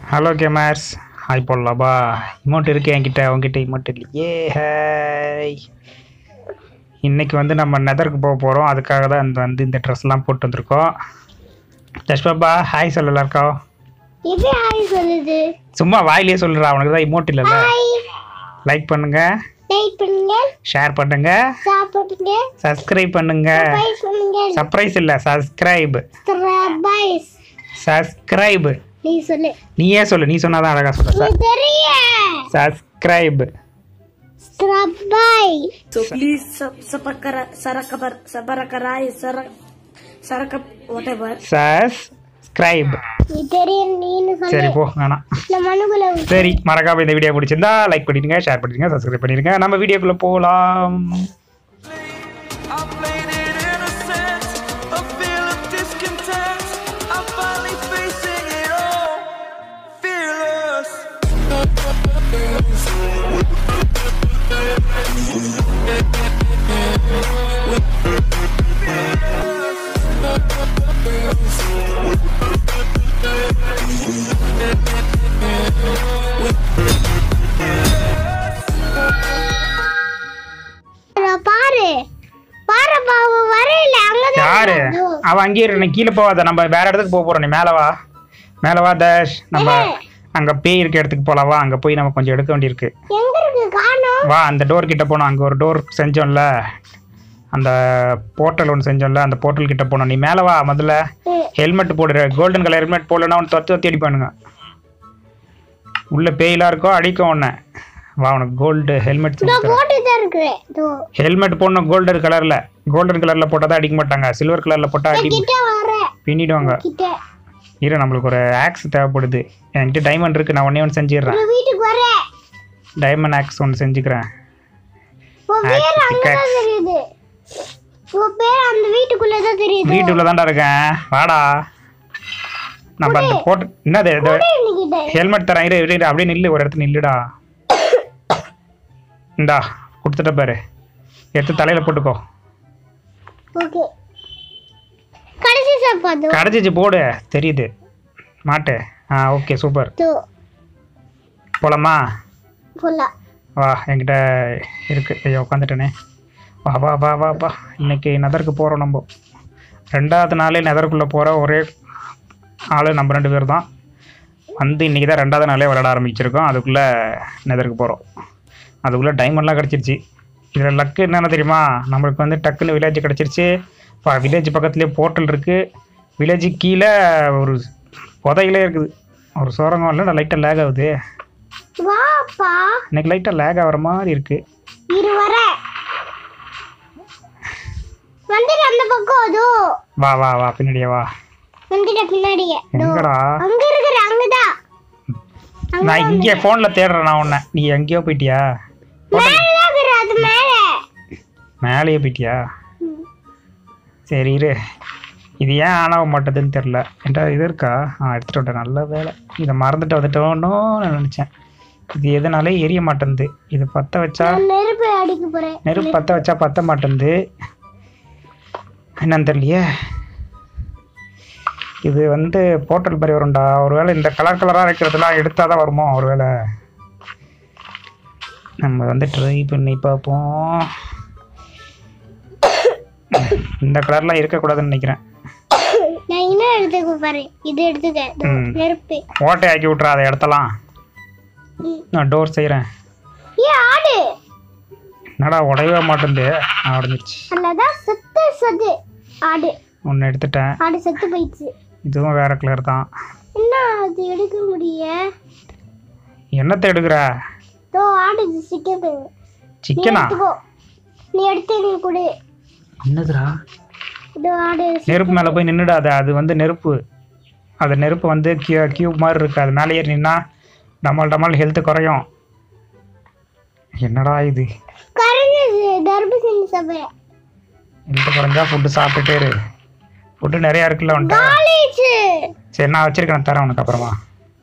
Hello gamers hi போடலாப்பா amount இருக்கு என்கிட்ட உங்ககிட்ட இமௌண்ட் இல்லையே ஹாய் இன்னைக்கு வந்து நம்ம நெதருக்கு போக போகிறோம் அதுக்காக தான் இந்த வந்து இந்த ட்ரெஸ்லாம் போட்டு வந்திருக்கோம் ஜஷ்பாபா ஹாய் சொல்ல எல்லாருக்கோம் இது ஹாய் சொல்லுது சும்மா வாயிலே சொல்லுறா அவனுக்கு தான் இமௌண்ட் இல்லைல்ல ஹாய் லைக் பண்ணுங்க லைக் பண்ணுங்க ஷேர் பண்ணுங்க சாப்பிடுங்க சப்ஸ்கிரைப் பண்ணுங்க சர்ப்ரைஸ் பண்ணுங்க சர்ப்ரைஸ் இல்லை சப்ஸ்கிரைப் சர்ப்ரைஸ் சப்ஸ்கிரைப் நீ சொல்லு நீயே சொல்லு நீ சொன்னாதான் அழகா சொல்ற நீ தெரிய subscribe surprise So please sub sabakara sarakabar sabarakarai sarak sarakap whatever. Subscribe நீ தெரியும் நீன்னு சொல்லு சரி போ வேணாம் இந்த மனுக்குள்ள சரி மறக்காம இந்த வீடியோ பிடிச்சிருந்தா லைக் பண்ணிடுங்க ஷேர் பண்ணிடுங்க சப்ஸ்கிரைப் பண்ணிடுங்க நம்ம வீடியோக்குள்ள போகலாம் I played it innocent, a feel of discontent. I'm finally facing it all, fearless. பாரு பாரு பாவு வரையில அங்கதான் யாரு அதோ. அவ அங்கேயே இரு, நீ கீழே போகாத நம்ம வேற இடத்துக்கு போக போறோம் நீ மேல வா மேல வா தஷ் நம்ம அங்க பேய் இருக்க இடத்துக்கு போலாம் வா அங்க போய் நம்ம கொஞ்சம் எடுக்க வேண்டியிருக்கு எங்க இருக்கு காணோம் வா அந்த டோர் கிட்ட போனோம் அங்க ஒரு டோர் செஞ்சோம்ல அந்த போர்ட்டல் ஒன்று செஞ்சோம்ல அந்த போர்ட்டல் கிட்ட போனோம் நீ மேல வா முதல்ல ம். ஹெல்மெட் போடுற கோல்டன் கலர் ஹெல்மெட் போடலன்னா அவன் தொத்தி தொத்தி அடிப்பானுங்க உள்ள பேயெல்லாம் இருக்கோ அடிக்கும் உன்னை வா உனக்கு கோல்டு ஹெல்மெட் இதோ போட்டு தான் இருக்கிறேன் இதோ ஹெல்மெட் போடணும் கோல்டன் கலர்ல கோல்டன் கலர்ல போட்டால் தான் அடிக்க மாட்டாங்க சில்வர் கலர்ல போட்டா அடி கிட்ட வர பின்னிடுவாங்க கிட்ட இரு நம்மளுக்கு ஒரு ஆக்ஸ் தேவைப்படுது என்கிட்ட டைமண்ட் இருக்கு நான் ஒன்னே ஒன்று செஞ்சிடுறேன் உங்க வீட்டுக்கு வர டைமண்ட் ஆக்ஸ் ஒன்று செஞ்சுக்கிறேன் உன் பேர் Axe, அங்கதான் pickaxe. தெரியுது உன் பேர் அந்த வீட்டுக்குள்ள தான் தெரியுது வீட்டுக்குள்ள தான்டா இருக்கேன் வாடா நம்ம அந்த போட்டு என்னது இது என்கிட்ட ஹெல்மெட் தரேன் இரு இரு, இரு அப்படியே நில்லு ஒரு இடத்துல நில்லுடா இந்தா கொடுத்துட்ட பாரு எடுத்து தலையில போட்டுக்கோ ஓகே கடைசி சாப்பாடு கடைச்சிச்சு போடு தெரியுது மாட்டு ஆ ஓகே சூப்பர் தோ போலாமா ஃபுல்லா வா என்கிட்ட இருக்கு ஐயோ உட்காந்துட்டேனே வா வா வா வா வா இன்னைக்கு நெதருக்கு போகிறோம் நம்ம ரெண்டாவது நாளே நெதருக்குள்ளே போகிற ஒரே ஆள் நம்ம ரெண்டு பேர் தான் வந்து இன்றைக்கி தான் ரெண்டாவது நாளே விளையாட ஆரம்பிச்சிருக்கோம் அதுக்குள்ளே நெதருக்கு போகிறோம் அதுக்குள்ளே டைமண்ட்லாம் கிடச்சிருச்சு இதில் லக்கு என்னென்ன தெரியுமா நம்மளுக்கு வந்து டக்குன்னு வில்லேஜ் கிடச்சிருச்சு வில்லேஜ் பக்கத்துலேயே போர்ட்டல் இருக்குது வில்லேஜ் கீழே ஒரு புதையிலே இருக்குது ஒரு சுரங்கம் இல்லை லைட்டாக லேக் ஆகுது வாப்பா இன்னைக்கு லைட்டாக லேக் ஆகிற மாதிரி இருக்குது இரு வர வந்துட்டு அந்த பக்கம் அதோ வா வா வா பின்னாடியே வா வந்துட்ட பின்னாடியே இதோ. எங்கடா அங்க இருக்கிற அங்கதான் நான் இங்கே ஃபோனில் தேடுறேன் நான் உன்னை நீ எங்கேயோ போயிட்டியா மேலதான் இருக்கிற அது மேல மேலேயே போயிட்டியா ம். சரி இரு இது ஏன் ஆனாக மாட்டேதுன்னு தெரில என்கிட்ட இது இருக்கா ஆ எடுத்துகிட்டு விட்டேன் நல்ல வேலை இதை மறந்துட்டு வந்துட்டோன்னு நான் நினச்சேன் இது எதனாலே எரிய மாட்டேங்குது இது பற்ற வச்சா நான் நெருப்பு அடிக்க போறேன் நெருப்பு பற்ற வச்சா பற்ற மாட்டேங்குது என்னன்னு தெரியலையே இது வந்து போர்ட்டல் மாதிரி வரும்டா ஒருவேளை இந்த கலர் கலராக இருக்கிறதுலாம் எடுத்தால் தான் வருமோ ஒருவேளை நம்ம வந்து ட்ரை பண்ணி பார்ப்போம் இந்த கலர்லாம் இருக்கக்கூடாதுன்னு நினைக்கிறேன் நான் இன்னும் எடுத்துக்க பாரு இது எடுத்துக்க இதோ, ம். நெருப்பு ஓட்டை ஆக்கி விட்றா அதை இடத்தலாம் ம். நான் டோர் செய்கிறேன் ஏ ஆடு என்னடா உடையவே மாட்டேங்குது ஆ, உடைஞ்சிருச்சு அல்லதான் செத்து செத்து ஆடு ஒன்று எடுத்துட்டேன் ஆடு செத்து போயிடுச்சு இதுவும் வேற கலர் தான் என்ன அது எடுக்க முடிய என்னத்தை எடுக்கிற தோ ஆடு சிக்கன் நீ சிக்கனா எடுத்துக்கோ நீ எடுத்து நீ கொடு என்னதுடா இதோ ஆடு நெருப்பு மேலே போய் நின்றுடாத அது வந்து நெருப்பு அது நெருப்பு வந்து கியூ கியூப் மாதிரி இருக்கு அது மேலே ஏறி நின்னா டமால் டமால் ஹெல்த்து குறையும் என்னடா இது கரைஞ்சது தர்பூசணி சபை ஹெல்த்து குறைஞ்சா ஃபுட்டு சாப்பிட்டுட்டே இரு ஃபுட்டு நிறையா இருக்குல்ல உன்ட்ட காலேஜ் சரி நான் வச்சிருக்கேன் தரேன் உனக்கு அப்புறமா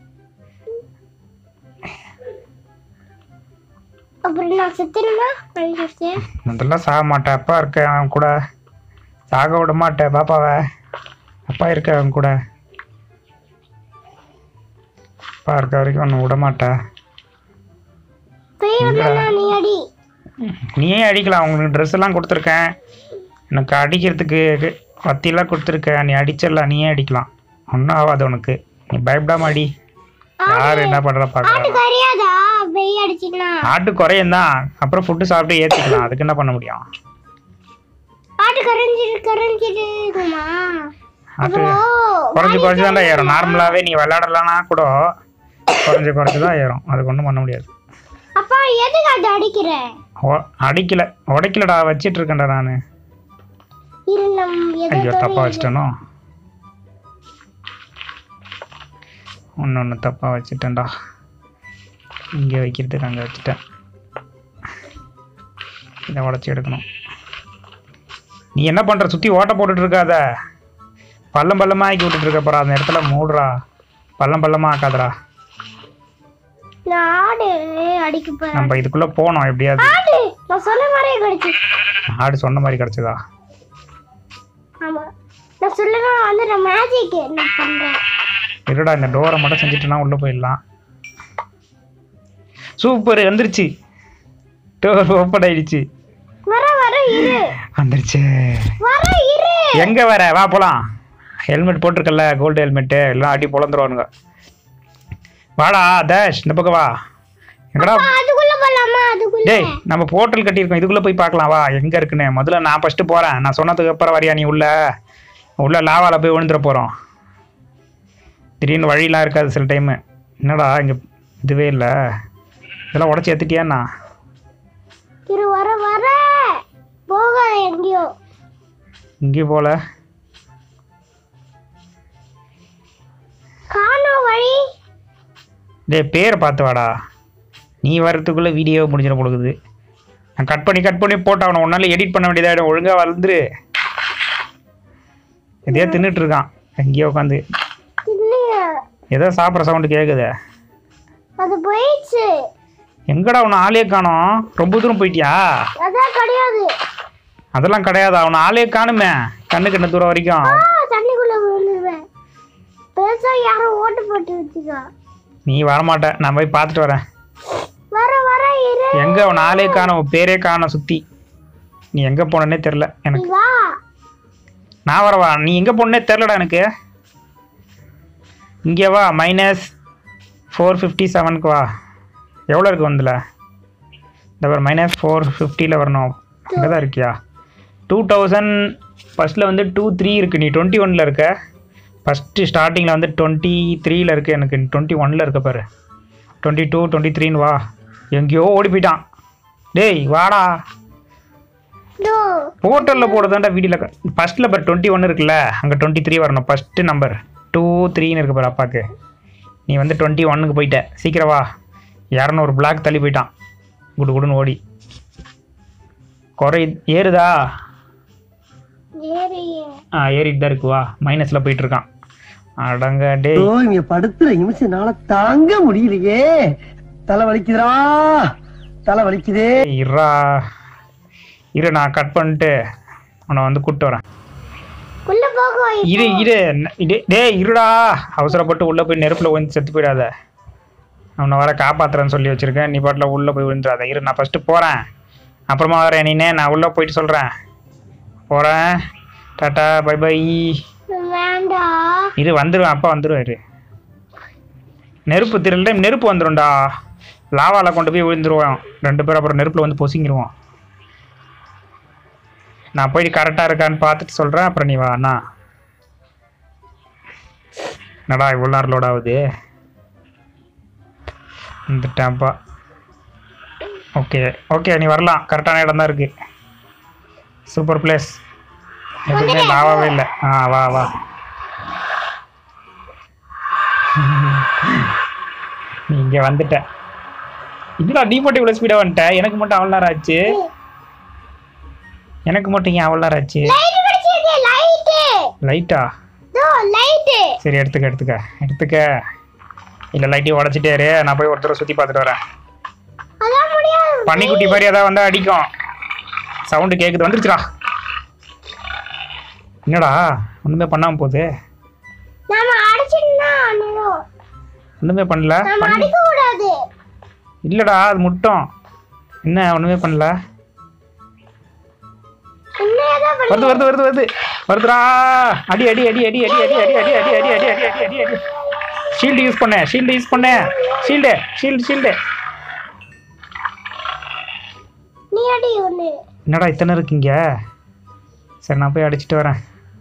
அப்புறம் நான் செத்துருனா கழிச்சு அதெல்லாம் சாக மாட்டேன் அப்பா இருக்க அவன் கூட சாக விட மாட்டேன் பாப்பாவை அப்பா இருக்க அவன் கூட பார்க்க வரைக்கும் ஒன்று விட மாட்டா பேய் வந்தா நீ அடி நீயே அடிக்கலாம் உங்களுக்கு ட்ரெஸ் எல்லாம் கொடுத்துருக்கேன் எனக்கு அடிக்கிறதுக்கு கத்தியெல்லாம் கொடுத்துருக்கேன் நீ அடிச்சிடலாம் நீயே அடிக்கலாம் ஒன்றும் ஆகாது உனக்கு நீ பயப்படாம அடி யார் என்ன பண்ணுறா ஆட்டு பார்க்கலாம் கறியாதா பேய் அடிச்சுனா ஆட்டு குறையும் தான் அப்புறம் ஃபுட்டு சாப்பிட்டு ஏற்றிக்கலாம் அதுக்கு என்ன பண்ண முடியும் ஆட்டு கரைஞ்சிட்டு கரைஞ்சிட்டு இருக்குமா ஆட்டு அப்புறம் குறைஞ்சி குறைஞ்சி தான்டா ஏறும் நார்மலாகவே நீ விளையாடலாம்னா கூட குறைஞ்சி குறைஞ்சி தான் ஏறும் அதுக்கு ஒன்றும் பண்ண முடியாது அப்பா எதுக்கு அது அடிக்கிற ஒ- அடிக்கல உடைக்கலடா வச்சிட்டு இருக்கேன்டா நான் இரு நம் ஐயோ எதோ தப்பா வச்சிட்டேனோ ஒன்று ஒன்று தப்பாக வச்சுட்டேன்டா இங்கே வைக்கிறதுக்கு அங்கே வச்சுட்டேன் இதை உடச்சி எடுக்கணும் நீ என்ன பண்ணுற சுற்றி ஓட்ட போட்டுட்டு இருக்காத பள்ளம் பள்ளமாக ஆக்கி விட்டுட்டு இருக்க போறா அந்த இடத்துல மூடுறா பள்ளம் பள்ளமாக ஆக்காதடா நான் ஆடு அடிக்க போறேன் நம்ம இதுக்குள்ளே போனோம் எப்படியாவது ஆடு நான் சொன்ன மாதிரியே கிடைச்சு ஆடு சொன்ன மாதிரி கிடச்சதா ஆமா நான் சொல்லுவேன் வந்து நான் மேஜிக் நான் பண்றேன் இருடா இந்த டோரை மட்டும் செஞ்சுட்டுனா உள்ளே போயிடலாம் சூப்பர் வந்துருச்சு டோர் ஓப்பன் ஆயிடுச்சு வர வர இரு வந்துருச்சு வர இரு எங்க வர வா போலாம் ஹெல்மெட் போட்டிருக்கல கோல்டு ஹெல்மெட்டு எல்லாம் அடி பொழந்துருவானுங்க வாடா டேஷ் இந்த பக்கம் வா எங்கடா அப்பா, அதுக்குள்ள போலாமா அதுக்குள்ள டேய் நம்ம போர்ட்டல் கட்டியிருக்கோம் இதுக்குள்ள போய் பார்க்கலாம் வா எங்க இருக்குன்னு முதல்ல நான் ஃபர்ஸ்ட் போறேன் நான் சொன்னதுக்கு அப்புறம் வரியா நீ உள்ள உள்ள லாவால போய் விழுந்துட போறோம் திடீர்னு வழியெல்லாம் இருக்காது சில டைமு என்னடா இங்க இதுவே இல்லை இதெல்லாம் உடச்சி ஏத்துட்டியாண்ணா இரு வர வர போகாத எங்கேயோ இங்கேயும் போல காணோம் வழி டேய் பேரை பார்த்து வாடா நீ வர்றதுக்குள்ளே வீடியோ முடிஞ்சிட போடுது நான் கட் பண்ணி கட் பண்ணி போட்டாகணும் உன்னால எடிட் பண்ண வேண்டியதாகிடும் ஒழுங்காக வளர்ந்துரு எதையோ தின்னுட்டு இருக்கான் எங்கேயோ உட்காந்து இல்லையா ஏதோ சாப்பிட்ற சவுண்டு கேட்குதே அது போயிடுச்சு எங்கடா உன்னை ஆளே காணோம் ரொம்ப தூரம் போயிட்டியா அதான் கிடையாது அதெல்லாம் கிடையாது அவனை ஆளே காணுமே கண்ணு கண்ணு தூரம் வரைக்கும் ஆ தண்ணிக்குள்ள விழுந்துருவேன் பெருசா யாரும் ஓட்டு போட்டு வச்சுக்கோ நீ வரமாட்ட நான் போய் பார்த்துட்டு வரேன் வர வர இரு எங்கே அவன் ஆளே காணோம் பேரே காணோம் சுற்றி நீ எங்கே போனேன்னே தெரில நீ எனக்கு வா நான் வரவா நீ எங்கே போனே தெரிலடா எனக்கு இங்கே வா மைனஸ் ஃபோர் ஃபிஃப்டி செவனுக்கு வா எவ்வளோ இருக்கு வந்தில் இந்த பாரு மைனஸ் ஃபோர் ஃபிஃப்டியில் வரணும் அங்கே தான் இருக்கியா டூ தௌசண்ட் ஃபஸ்ட்டில் வந்து டூ த்ரீ இருக்குது நீ டுவெண்ட்டி ஒனில் இருக்க ஃபஸ்ட்டு ஸ்டார்டிங்கில் வந்து டுவெண்ட்டி த்ரீயில் இருக்குது எனக்கு டுவெண்ட்டி ஒனில் இருக்க பாரு டுவெண்ட்டி டூ டுவெண்ட்டி த்ரீன்னு வா எங்கேயோ ஓடி போயிட்டான் டேய் வாடா டோ போர்ட்டலில் போடுறதாண்டா வீடியோவில் ஃபஸ்ட்டில் பார் டுவெண்ட்டி ஒன் இருக்குல்ல அங்கே டுவெண்ட்டி த்ரீ வரணும் ஃபஸ்ட்டு நம்பர் டூ த்ரீன்னு இருக்கு பாரு அப்பாவுக்கு நீ வந்து டுவெண்ட்டி ஒன்னுக்கு போயிட்ட சீக்கிரம் வா இரநூறு பிளாக் தள்ளி போயிட்டான் குடு குடுன்னு ஓடி குறை ஏறுதா ஏறி ஆ ஏறிட்டு தான் இருக்கு வா மைனஸில் போயிட்டு இருக்கான் அடங்க டே ஓ இங்க படுத்துற நிமிஷம்னால தாங்க முடியலையே தலை வலிக்குதுடா தலை வலிக்குதே இருடா இரு நான் கட் பண்ணிட்டு உன்னை வந்து கூப்பிட்டு வரேன் உள்ள போக இரு இரு ந- டே- டேய் இருடா அவசரப்பட்டு உள்ளே போய் நெருப்பில் வந்து செத்து போயிடாத அவனை வர காப்பாத்துறேன்னு சொல்லி வச்சிருக்கேன் நீ பாட்டில் உள்ளே போய் விழுந்துடாத இரு நான் ஃபஸ்ட்டு போகிறேன் அப்புறமா வரேன் நீனே நான் உள்ளே போயிட்டு சொல்கிறேன் போகிறேன் டாட்டா பை பை வேண்டாம் இரு வந்துடுவேன் அப்பா வந்துடுவேன் இரு நெருப்பு திருள் டைம் நெருப்பு வந்துடும்டா லாவாவில் கொண்டு போய் விழுந்துருவோம் ரெண்டு பேரும் அப்புறம் நெருப்பில் வந்து பொசிங்கிருவோம் நான் போய் கரெக்டாக இருக்கான்னு பார்த்துட்டு சொல்கிறேன் அப்புறம் நீ வா அண்ணா என்னடா இவ்வளோ நேரம் லோட் ஆகுது வந்துட்டேன்ப்பா ஓகே ஓகே நீ வரலாம் கரெக்டான இடம் தான் இருக்கு சூப்பர் பிளேஸ் எதுவுமே லாவாவே இல்லை ஆ வா வா நீ இங்கே வந்துட்ட இல்லடா நீ மட்டும் இவ்வளோ ஸ்பீடாக வந்துட்ட எனக்கு மட்டும் அவ்வளோ நேரம் ஆச்சு எனக்கு மட்டும் ஏன் அவ்வளோ நேரம் ஆச்சு லைட் பிடிச்சிருக்கு லைட் லைட்டா தோ லைட் சரி எடுத்துக்க எடுத்துக்க எடுத்துக்க இல்லை லைட்டையும் உடச்சிட்டே இரு நான் போய் ஒருத்தரை சுற்றி பார்த்துட்டு வரேன் அதான் முடியாது பன்னிக்குட்டி மாதிரி ஏதாவது வந்தால் அடிக்கும் சவுண்டு கேட்குது வந்துருச்சுடா என்னடா ஒன்றுமே பண்ணாமல் போகுது நாம அடிச்சிட்டோம்னா அண்ணனும் ஒன்றுமே பண்ணல நம்ம பண்ணி அடிக்க கூடாது இல்லைடா அது முட்டும் என்ன ஒன்றுமே பண்ணல என்னதான் பண்ண வருது வருது வருது வருது வருதுடா அடி அடி அடி அடி அடி அடி அடி அடி அடி அடி அடி அடி அடி அடி அடி ஷீல்டு யூஸ் பண்ணேன் ஷீல்டு யூஸ் பண்ணேன் ஷீல்டு ஷீல்டு ஷீல்டு நீ அடி ஒண்ணு என்னடா இத்தனை இருக்குங்க சரி நான் போய் அடிச்சிட்டு வரேன்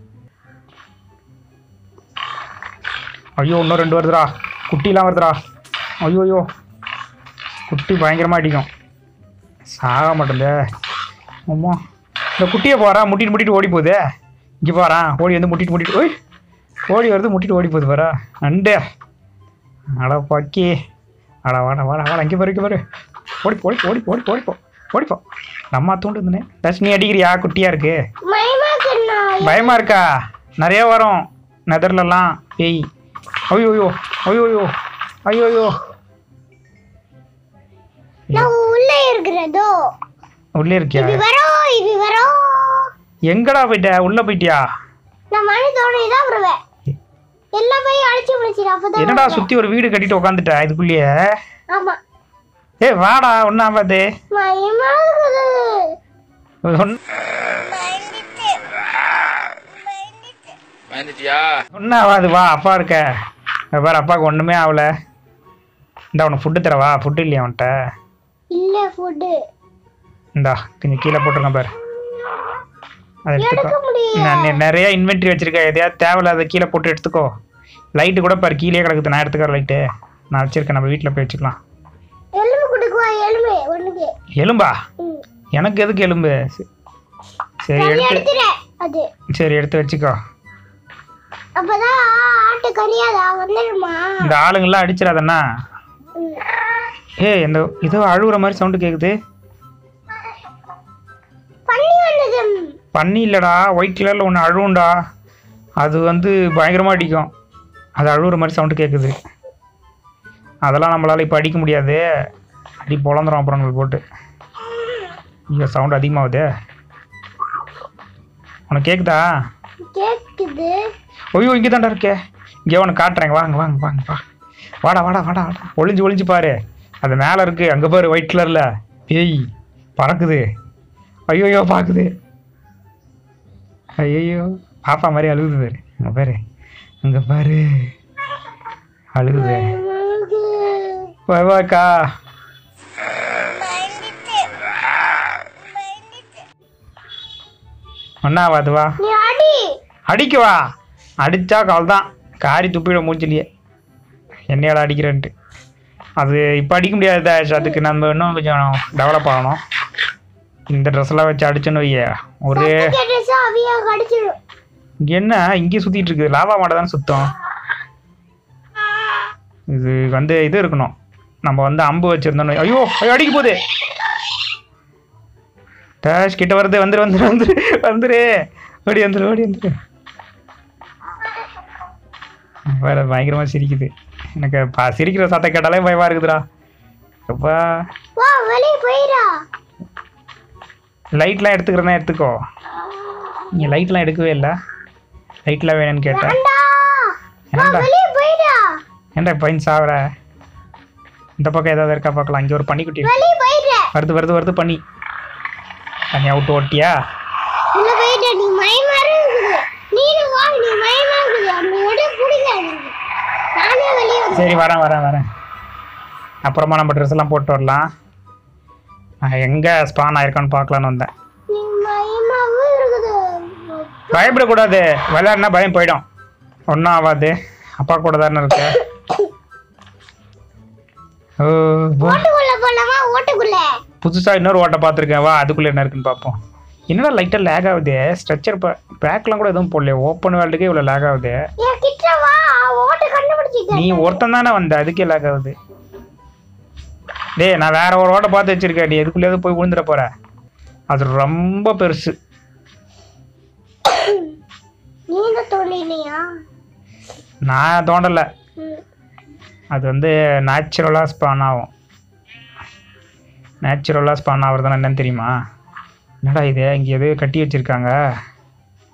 ஐயோ இன்னும் ரெண்டு வருதுடா குட்டிலாம் வருதுடா ஐயோ ஐயோ குட்டி பயங்கரமாக அடிக்கும் சாக மாட்டேங்குதே அம்மா இந்த குட்டியை போகிறா முட்டிட்டு முட்டிட்டு ஓடி போகுது இங்கே போகிறான் ஓடி வந்து முட்டிட்டு முட்டிட்டு ஓய் ஓடி வருது முட்டிட்டு ஓடி போகுது பாரா நண்டு அட பக்கி அட வாடா வாடா வாடா இங்கே பாரு இங்கே பாரு ஓடி ஓடி ஓடி ஓடி ஓடிப்போ ஓடிப்போ நம்ம தூண்டு இருந்தனே ஏதாச்சும் நீ அடிக்கிறியா குட்டியாக இருக்கு மயமா சொன்னா பயமா இருக்கா நிறைய வரும் நெதர்லலாம் பேய் ஐயோ ஐயோ ஐயோ ஐயோ ஐயோ ஐயோ நான் உள்ள இருக்கிறதோ உள்ளே இருக்கியா இது வரும் இது வரும் எங்கடா போயிட்ட உள்ள போயிட்டியா நான் மணி தோணி தான் வருவேன் எல்லாம் போய் அழிச்சு முடிச்சிடு அப்பதான் என்னடா வருவேன். சுத்தி ஒரு வீடு கட்டிட்டு உட்காந்துட்ட இதுக்குள்ளேயே ஆமா ஏய் வாடா ஒன்றும் ஆகாது மயமா இருக்குது ஒன்றும் ஆகாது வா அப்பா இருக்க இங்க பாரு அப்பாவுக்கு ஒன்றுமே ஆகல இந்த உனக்கு ஃபுட்டு தரவா ஃபுட்டு இல்லையா அவன்கிட்ட இல்ல ஃபுட்டு இந்தா கொஞ்சம் கீழே போட்டிருக்கேன் பாரு அதை எடுத்துக்கோ எடுக்க முடியும் நான் நெ- நிறைய இன்வென்ட்ரி வச்சிருக்கேன் எதையாவது தேவையில்லாத கீழே போட்டு எடுத்துக்கோ லைட்டு கூட பாரு கீழே கிடக்குது நான் எடுத்துக்கிற லைட்டு நான் வச்சிருக்கேன் நம்ம வீட்டில் போய் வச்சுக்கலாம் எலும்பு கொடுக்குவா எலும்பு ஒண்ணுக்கு எலும்பா ம். எனக்கு எதுக்கு எலும்பு சரி, சரி சரி எடுத்து எடுத்துறேன் அது சரி எடுத்து வச்சுக்கோ அப்பதான் ஆட்டு கறியாதா வந்துடுமா இந்த ஆளுங்கெல்லாம் அடிச்சிடாதண்ணா ம். ஏய் இந்த ஏதோ அழுகுற மாதிரி சவுண்டு கேட்குது பண்ணி வந்தது பன்னி இல்லைடா ஒயிட் கலரில் ஒன்று அழுவும்டா அது வந்து பயங்கரமாக அடிக்கும் அது அழுகுற மாதிரி சவுண்டு கேட்குது அதெல்லாம் நம்மளால் இப்போ அடிக்க முடியாது அடி பொழந்துரும் அப்புறம் உங்களுக்கு போட்டு ஐயோ சவுண்டு அதிகமாகுதே உனக்கு கேட்குதா கேக்குது ஐயோ இங்கே தான்டா இருக்கே இங்கே உனக்கு காட்டுறேங்க வாங்க வாங்க வாங்க வா வாடா வாடா வாடா வாடா ஒளிஞ்சு ஒளிஞ்சு பாரு அது மேலே இருக்கு அங்கே பாரு ஒயிட் கலரில் பேய் பறக்குது ஐயோயோ பார்க்குது ஐயோ பாப்பா மாதிரி அழுகுது பாரு அங்கே பாரு அங்கே பாரு அழுகுது வா வாக்கா ஒன்றாவாது வா நீ அடி அடிக்க வா அடித்தா கால் தான் காரி துப்பிட மூஞ்சிலேயே என்னையால அடிக்கிறேன்ட்டு அது இப்போ அடிக்க முடியாது தாஷ். அதுக்கு நம்ம இன்னும் கொஞ்சம் டெவலப் ஆகணும் இந்த ட்ரெஸ்ஸெல்லாம் வச்சு அடிச்சோன்னு வைய ஒரே கேட்டுச்சா அவியா கடிச்சிடும் இங்க என்ன இங்கே சுற்றிட்டு இருக்குது லாவா மாடை தானே சுத்தம் இது வந்து இது இருக்கணும் நம்ம வந்து அம்பு வச்சுருந்தோம் ஐயோ ஐயோ அடிக்க போகுது டேஷ் கிட்ட வருது வந்துரு வந்துரு வந்துரு வந்துரு ஓடி வந்துரு ஓடி வந்துரு வேற பயங்கரமாக சிரிக்குது எனக்கு பா சிரிக்கிற சத்தம் கேட்டாலே பயமாக இருக்குதுடா அப்பா வா வெளியே போயிடா லைட்லாம் எடுத்துக்கிறேன்னா எடுத்துக்கோ நீ லைட்லாம் எடுக்கவே இல்லை லைட்லாம் வேணும்னு கேட்டேன் வேண்டா வா என்னடா வெளியே போயிடா ஏன்டா பையன் சாவற இந்த பக்கம் ஏதாவது இருக்கா பார்க்கலாம் இங்கே ஒரு பன்னிக்குட்டி இருக்கு. வெளியே போயிடுற வருது வருது வருது பண்ணி தனியாக விட்டு ஓட்டியா உள்ள போயிட்ட நீ மயமா இருக்குது நீனு வா நீ மயமா இருக்குது அந்த இடம் பிடிக்காது எனக்கு. நானே வெளியே வந்து சரி வரேன் வரேன் வரேன் அப்புறமா நம்ம ட்ரெஸ் எல்லாம் போட்டு வரலாம் நான் எங்கே ஸ்பான் ஆயிருக்கான்னு பார்க்கலான்னு வந்தேன் நீ மயமாவும் இருக்குது பயப்படக்கூடாது விளையாடினா பயம் போயிடும் ஒன்றும் ஆகாது அப்பா கூட தானே இருக்க ஓ போ. ஓட்டுக்குள்ள போலாமா ஓட்டுக்குள்ள புதுசாக இன்னொரு ஓட்டை பார்த்துருக்கேன் வா அதுக்குள்ளே என்ன இருக்குன்னு பார்ப்போம் என்னடா லைட்டாக லேக் ஆகுது ஸ்ட்ரக்சர் பேக்லாம் கூட எதுவும் போடல ஓப்பன் வேர்ல்டுக்கே இவ்வளோ லேக் ஆகுது என் கிட்ட வா ஓட்டு கண்டுபிடிச்சிக்க நீ ஒருத்தன் தானே வந்த அதுக்கே லேக் ஆகுது டேய் நான் வேற ஒரு ஓட்டை பார்த்து வச்சிருக்கேன் நீ எதுக்குள்ளேயாவது போய் விழுந்துட போற அது ரொம்ப பெருசு நீ தான் தோண்டினியா நான் தோண்டலை ம். அது வந்து நேச்சுரலாக ஸ்பான் ஆகும் நேச்சுரலாக ஸ்பான் ஆகுறதுனா என்னன்னு தெரியுமா என்னடா இது இங்கே எது கட்டி வச்சிருக்காங்க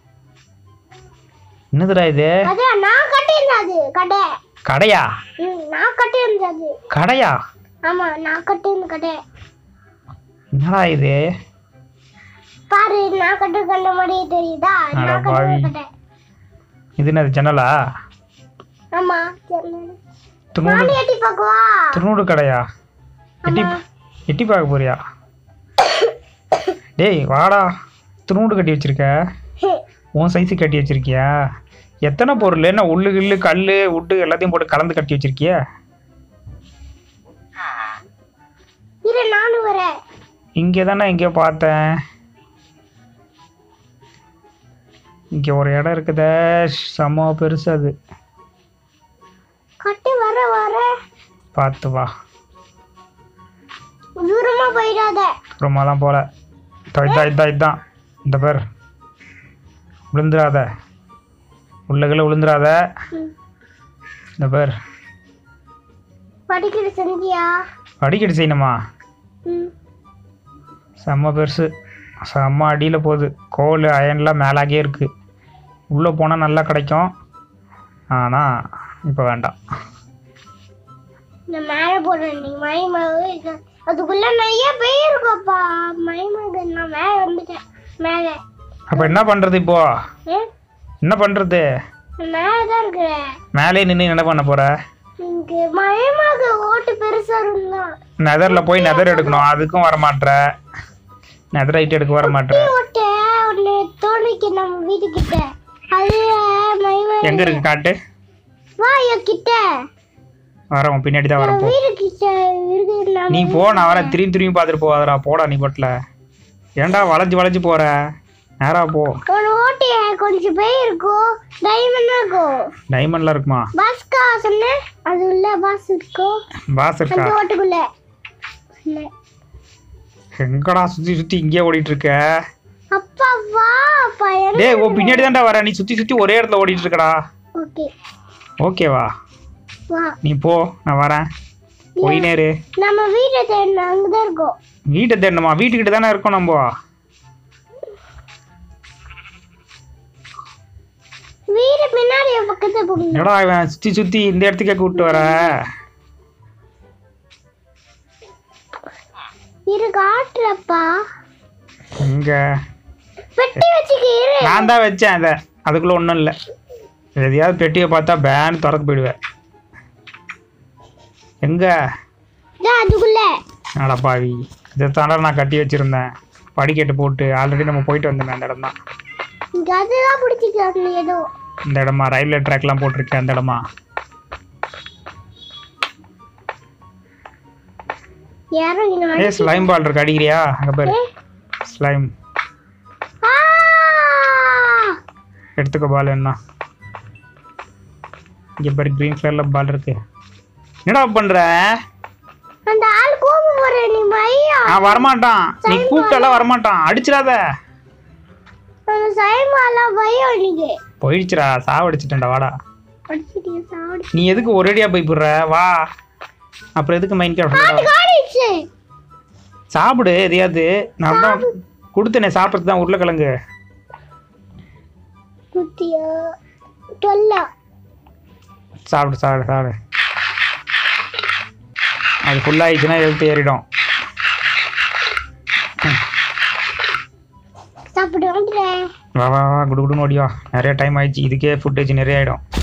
என்னதுடா இது அதான் நான் கட்டியிருந்தேன் அது கடை கடையா ம், நான் கட்டியிருந்தது கடையா ஆமா நான் கட்டியிருந்த கடை என்னடா இது பாரு நான் கட்டு கண்ட மாதிரியே தெரியுதா அட நான் பாவி. கட்டியிருந்த கடை இது என்னது ஜன்னலா ஆமா சரி. துணூடு நானும் எட்டி பார்க்கவா துணூடு கடையா எட்டி எட்டி பார்க்க போறியா டேய் வாடா துணூடு கட்டி வச்சிருக்க உன் சைஸு கட்டி வச்சிருக்கியா எத்தனை பொருள் என்ன உள்ளு கில்லு கல் உட்டு எல்லாத்தையும் போட்டு கலந்து கட்டி வச்சிருக்கியா இரு நானும் வரேன் இங்கே தானே எங்கேயோ பார்த்தேன் இங்கே ஒரு இடம் இருக்குதே செம்ம பெருசு அது கட்டி வர வர பார்த்து வா தூரமா போயிடாத ரொம்பலாம் போல இதோ இதான் இதான் இதான் இந்த பேர் விழுந்துடாத உள்ளகளை விழுந்துடாத ம். இந்த பேர் படிக்கிற செஞ்சியா அடிக்கடி செய்யணுமா ம் செம்ம பெருசு செம்ம அடியில் போகுது கோல் அயன்லாம் மேலாகவே இருக்குது உள்ளே போனால் நல்லா கிடைக்கும் ஆனால் இப்போ வேண்டாம் நான் மேலே போடுறேன் நீ மயமாக அதுக்குள்ள நிறைய பேர் இருக்கப்பா மயமாக நான் மேலே வந்துட்டேன் மேலே அப்போ என்ன பண்ணுறது இப்போ ம் என்ன பண்ணுறது நான் மேலே தான் இருக்கிறேன் மேலே நின்று என்ன பண்ண போகிற இங்கே மயமாக ஓட்டு பெருசா இருந்தான் நெதரில் போய் நெதர் எடுக்கணும் அதுக்கும் வர மாட்ற நெதர் ஐட்டு எடுக்க வர மாட்ற ஓட்ட ஒன்று தோணிக்கு நம்ம வீட்டுக்கிட்ட அது மயமாக எங்கே இருக்கு காட்டு வா என் கிட்ட வரேன் உன் பின்னாடி தான் வரேன் போ வீடு கிட்ட இருக்கு நம்ம நீ போ நான் வரேன் திரும்பி திரும்பி பார்த்துட்டு போவாதடா போடா நீ பட்டில் ஏன்டா வளைஞ்சு வளைஞ்சு போற நேரா போ ஒரு ஓட்டைய கொஞ்சம் பேர் இருக்கும் டைமண்ட் இருக்கும் டைமண்ட்லாம் இருக்குமா பாஸ்கா சொன்னேன் அது உள்ள பாஸ் இருக்கும் பாஸ் இருக்கா அந்த ஓட்டுக்குள்ள சொன்னேன். எங்கடா சுற்றி சுற்றி இங்கேயே ஓடிட்டு இருக்க அப்பா வா அப்பா டேய் உன் பின்னாடி தான்டா வரேன் நீ சுற்றி சுற்றி ஒரே இடத்துல ஓடிட்டு இருக்கடா ஓகே ஓகேவா வா நீ போ நான் வரேன் போய் நேரு நம்ம வீட்டை தேடணும் அங்கதான் இருக்கோம் வீட்டை தேடணுமா வீட்டுக்கிட்ட தானே இருக்கோம் நம்ம வீடு பின்னாடி என் பக்கத்துல போகணும் என்னடா இவன் சுற்றி சுற்றி இந்த இடத்துக்கே கூப்பிட்டு வர இரு காட்டுறப்பா இங்கே பெட்டி வச்சுக்க இரு நான் தான் வச்சேன் அதை அதுக்குள்ளே ஒன்றும் இல்லை எதையாவது பெட்டியை பார்த்தா பேன் திறக்க போயிடுவேன் எங்கே இதோ அதுக்குள்ள அட பாவி இதை தானே நான் கட்டி வச்சுருந்தேன் படிக்கட்டு போட்டு ஆல்ரெடி நம்ம போயிட்டு வந்தோமே அந்த இடம் தான் இங்க அதுதான் பிடிச்சிக்கலாம் ஏதோ இந்த இடமா ரயில்வே ட்ராக்லாம் போட்டிருக்கேன் அந்த இடமா யாரும் இங்க ஏ ஸ்லைம் பால் இருக்கு அடிக்கிறியா அங்கே பேர் ஸ்லைம் ஆ! எடுத்துக்கோ பால் என்ன இங்கே பாரு க்ரீன் கலரில் பால் இருக்கு என்னடா பண்ணுற அந்த ஆள் கோபம் போற நீ மையா நான் வரமாட்டான் நீ கூப்பிட்டாலாம் வரமாட்டான் அடிச்சிடாத அந்த சைமாலாம் பயம் நீங்க போயிடுச்சுடா சாவடிச்சிட்டேன்டா வாடா அடிச்சிட்டீங்க சாவடி நீ எதுக்கு ஒரேடியாக பயப்படுற வா அப்புறம் எதுக்கு மைண்ட் கேட் காடிச்சு சாப்பிடு எதையாவது நான் தான் கொடுத்தனே சாப்பிட்றது தான் உருளைக்கிழங்கு குத்தியா தொல்லா சாப்பிடு சாப்பிடு சாப்பிடு அது ஃபுல்லாகிடுச்சுன்னா எழுத்து ஏறிடும் சாப்பிட்டு வந்துட்டேன் வா வா வா குடு குடுன்னு ஓடி வா நிறைய டைம் ஆயிடுச்சு இதுக்கே ஃபுட்டேஜ் நிறைய ஆகிடும்